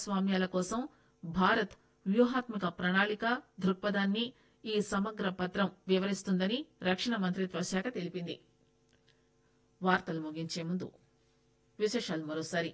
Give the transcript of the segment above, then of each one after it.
భాగస్వామ్యాల కోసం భారత్ వ్యూహాత్మక ప్రణాళిక దృక్పథాన్ని ఈ సమగ్ర పత్రం వివరిస్తుందని రక్షణ మంత్రిత్వ శాఖ తెలిపింది వార్తలు ముగించే ముందు విశేషాలు మరోసారి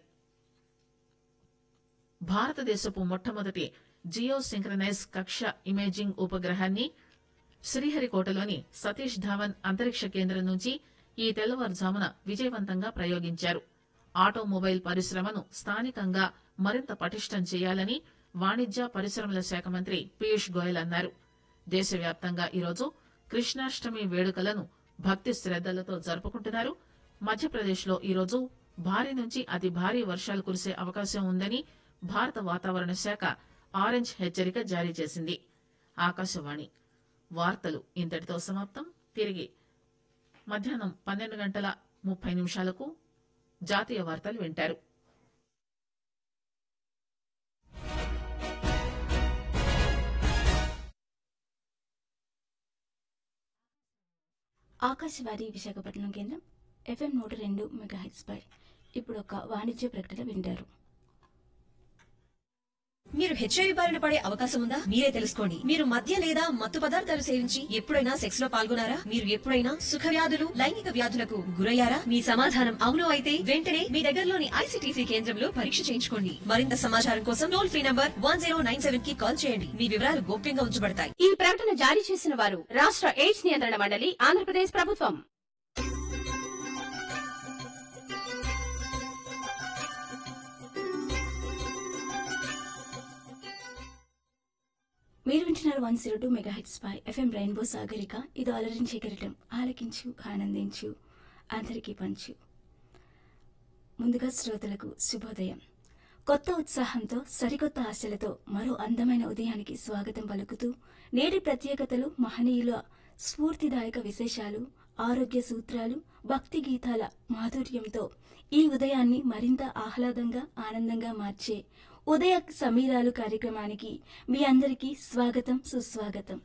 భారతదేశపు మొట్టమొదటి జియో సింక్రనైజ్ కక్ష ఇమేజింగ్ ఉపగ్రహాన్ని శ్రీహరికోటలోని సతీష్ ధావన్ అంతరిక్ష కేంద్రం నుంచి ఈ తెల్లవారుజామున విజయవంతంగా ప్రయోగించారు ఆటోమొబైల్ పరిశ్రమను స్థానికంగా మరింత పటిష్టం చేయాలని వాణిజ్య పరిశ్రమల శాఖ మంత్రి పీయూష్ గోయల్ అన్నారు దేశవ్యాప్తంగా ఈరోజు కృష్ణాష్టమి వేడుకలను భక్తి శ్రద్దలతో జరుపుకుంటున్నారు మధ్యప్రదేశ్ లో ఈరోజు భారీ నుంచి అతి భారీ వర్షాలు కురిసే అవకాశం ఉందని భారత వాతావరణ శాఖ ఆరెంజ్ హెచ్చరిక జారీ చేసింది ఆకాశవాణి వార్తలు ఇంతటితో సమాప్తం తిరిగి మధ్యాహ్నం పన్నెండు గంటల ముప్పై నిమిషాలకు జాతీయ వార్తలు వింటారు ఆకాశవాణి విశాఖపట్నం కేంద్రం ఎఫ్ఎం నూట రెండు మెగాహెట్స్ పై ఇప్పుడు ఒక వాణిజ్య ప్రకటన వింటారు మీరు హెచ్ఐవి బారిన పడే అవకాశం ఉందా మీరే తెలుసుకోండి మీరు మద్య లేదా మత్తు పదార్థాలు సేవించి ఎప్పుడైనా సెక్స్ లో పాల్గొనారా మీరు ఎప్పుడైనా సుఖ వ్యాధులు లైంగిక వ్యాధులకు గురయ్యారా మీ సమాధానం అవును అయితే వెంటనే మీ దగ్గరలోని ఐసీటీసీ కేంద్రంలో పరీక్ష చేయించుకోండి మరింత సమాచారం కోసం టోల్ ఫ్రీ నంబర్ వన్ కి కాల్ చేయండి మీ వివరాలు గోప్యంగా ఉంచబడతాయి ఈ ప్రకటన జారీ చేసిన వారు రాష్ట్ర ఎయిడ్స్ నియంత్రణ మండలి ఆంధ్రప్రదేశ్ ప్రభుత్వం మీరు వింటున్నారు వన్ జీరో టూ మెగాహెట్స్ పై ఎఫ్ఎం రెయిన్బో సాగరిక ఇది అలరించే కిరటం ఆలకించు ఆనందించు అందరికీ పంచు ముందుగా శ్రోతలకు శుభోదయం కొత్త ఉత్సాహంతో సరికొత్త ఆశలతో మరో అందమైన ఉదయానికి స్వాగతం పలుకుతూ నేటి ప్రత్యేకతలు మహనీయుల స్ఫూర్తిదాయక విశేషాలు ఆరోగ్య సూత్రాలు భక్తి గీతాల మాధుర్యంతో ఈ ఉదయాన్ని మరింత ఆహ్లాదంగా ఆనందంగా మార్చే ఉదయ సమీరాలు కార్యక్రమానికి మీ అందరికీ స్వాగతం సుస్వాగతం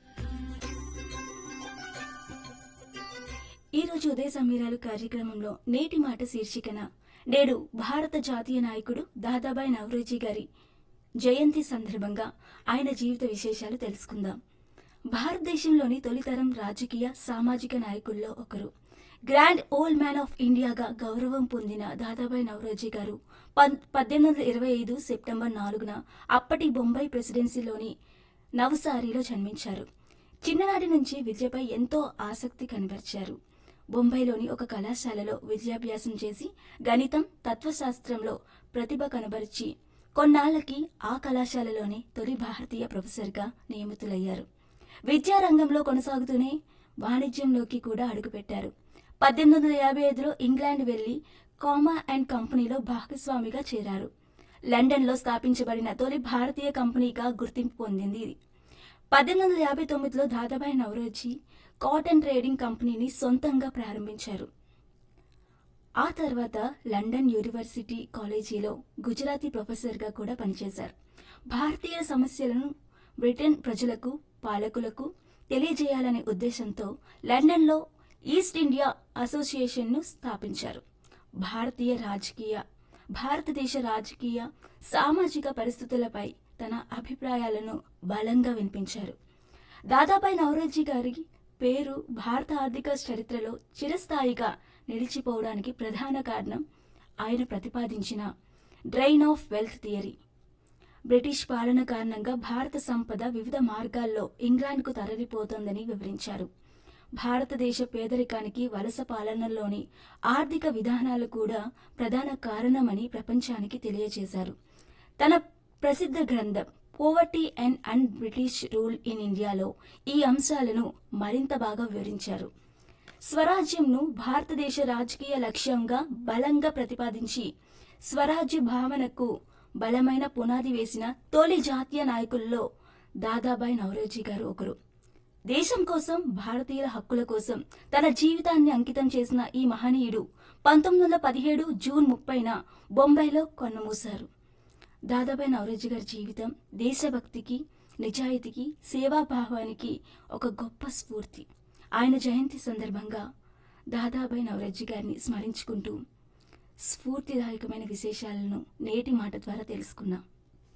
ఈ రోజు ఉదయ సమీరాలు కార్యక్రమంలో నేటి మాట శీర్షికన నేడు భారత జాతీయ నాయకుడు దాదాబాయి నవరోజీ గారి జయంతి సందర్భంగా ఆయన జీవిత విశేషాలు తెలుసుకుందాం భారతదేశంలోని తొలితరం రాజకీయ సామాజిక నాయకుల్లో ఒకరు గ్రాండ్ ఓల్డ్ మ్యాన్ ఆఫ్ ఇండియాగా గౌరవం పొందిన దాదాబాయి నవరోజీ గారు పం- పద్దెనిమిది వందల ఇరవై ఐదు సెప్టెంబర్ నాలుగున అప్పటి బొంబాయి ప్రెసిడెన్సీలోని నవసారిలో జన్మించారు చిన్ననాటి నుంచి విద్యపై ఎంతో ఆసక్తి కనబర్చారు బొంబాయిలోని ఒక కళాశాలలో విద్యాభ్యాసం చేసి గణితం తత్వశాస్త్రంలో ప్రతిభ కనబరిచి కొన్నాళ్లకి ఆ కళాశాలలోనే తొలి భారతీయ ప్రొఫెసర్గా నియమితులయ్యారు విద్యారంగంలో కొనసాగుతూనే వాణిజ్యంలోకి కూడా అడుగుపెట్టారు పద్దెనిమిది వందల యాభై ఐదులో ఇంగ్లాండ్ వెళ్లి కామా అండ్ కంపెనీలో భాగస్వామిగా చేరారు లండన్లో స్థాపించబడిన తొలి భారతీయ కంపెనీగా గుర్తింపు పొందింది ఇది పద్దెనిమిది వందల యాభై తొమ్మిదిలో దాదాబాయి నవరోజీ కాటన్ ట్రేడింగ్ కంపెనీని సొంతంగా ప్రారంభించారు ఆ తర్వాత లండన్ యూనివర్సిటీ కాలేజీలో గుజరాతీ ప్రొఫెసర్గా కూడా పనిచేశారు భారతీయ సమస్యలను బ్రిటన్ ప్రజలకు పాలకులకు తెలియజేయాలనే ఉద్దేశంతో లండన్లో ఈస్ట్ ఇండియా అసోసియేషన్ను స్థాపించారు భారతీయ రాజకీయ భారతదేశ రాజకీయ సామాజిక పరిస్థితులపై తన అభిప్రాయాలను బలంగా వినిపించారు దాదాబాయి నవరోజీ గారి పేరు భారత ఆర్థిక చరిత్రలో చిరస్థాయిగా నిలిచిపోవడానికి ప్రధాన కారణం ఆయన ప్రతిపాదించిన drain of wealth theory British పాలన కారణంగా భారత సంపద వివిధ మార్గాల్లో ఇంగ్లాండ్కు తరలిపోతోందని వివరించారు భారతదేశ పేదరికానికి వలస పాలనలోని ఆర్థిక విధానాలు కూడా ప్రధాన కారణమని ప్రపంచానికి తెలియజేశారు తన ప్రసిద్ధ గ్రంథం poverty and un British rule in ఇండియాలో ఈ అంశాలను మరింత బాగా వివరించారు స్వరాజ్యంను భారతదేశ రాజకీయ లక్ష్యంగా బలంగా ప్రతిపాదించి స్వరాజ్య భావనకు బలమైన పునాది వేసిన తొలి జాతీయ నాయకుల్లో దాదాబాయి నవరోజీ గారు ఒకరు దేశం కోసం భారతీయుల హక్కుల కోసం తన జీవితాన్ని అంకితం చేసిన ఈ మహనీయుడు పంతొమ్మిది వందల పదిహేడు జూన్ ముప్పైన బొంబాయిలో కన్నుమూశారు దాదాబాయి నవరోజీ గారి జీవితం దేశభక్తికి నిజాయితీకి సేవాభావానికి ఒక గొప్ప స్ఫూర్తి ఆయన జయంతి సందర్భంగా దాదాబాయి నవరోజీ గారిని స్మరించుకుంటూ స్ఫూర్తిదాయకమైన విశేషాలను నేటి మాట ద్వారా తెలుసుకున్నాం